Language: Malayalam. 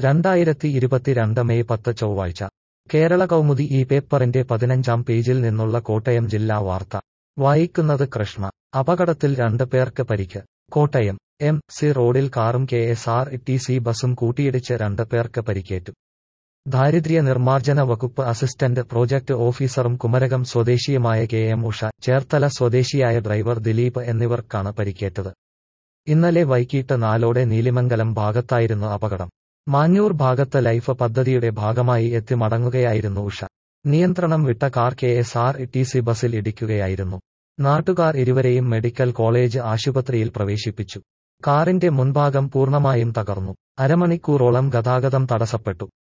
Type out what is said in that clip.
രണ്ടായിരത്തി ഇരുപത്തിരണ്ട് മെയ് പത്ത് ചൊവ്വാഴ്ച കേരള കൗമുദി ഈ പേപ്പറിന്റെ പതിനഞ്ചാം പേജിൽ നിന്നുള്ള കോട്ടയം ജില്ലാ വാർത്ത വായിക്കുന്നത് കൃഷ്ണ അപകടത്തിൽ രണ്ട് പേർക്ക് പരിക്ക് കോട്ടയം എം സി റോഡിൽ കാറും K S R T C ബസും കൂട്ടിയിടിച്ച് രണ്ട് പേർക്ക് പരിക്കേറ്റു ദാരിദ്ര്യ നിർമ്മാർജ്ജന വകുപ്പ് അസിസ്റ്റന്റ് പ്രോജക്ട് ഓഫീസറും കുമരകം സ്വദേശിയുമായ കെ എം ഉഷ ചേർത്തല സ്വദേശിയായ ഡ്രൈവർ ദിലീപ് എന്നിവർക്കാണ് പരിക്കേറ്റത് ഇന്നലെ വൈകിട്ട് നാലോടെ നീലിമംഗലം ഭാഗത്തായിരുന്നു അപകടം മാഞ്ഞൂർ ഭാഗത്ത് ലൈഫ് പദ്ധതിയുടെ ഭാഗമായി എത്തി മടങ്ങുകയായിരുന്നു ഉഷ നിയന്ത്രണം വിട്ട car K S R T C ബസിൽ ഇടിക്കുകയായിരുന്നു നാട്ടുകാർ ഇരുവരെയും മെഡിക്കൽ കോളേജ് ആശുപത്രിയിൽ പ്രവേശിപ്പിച്ചു കാറിന്റെ മുൻഭാഗം പൂർണ്ണമായും തകർന്നു അരമണിക്കൂറോളം ഗതാഗതം തടസ്സപ്പെട്ടു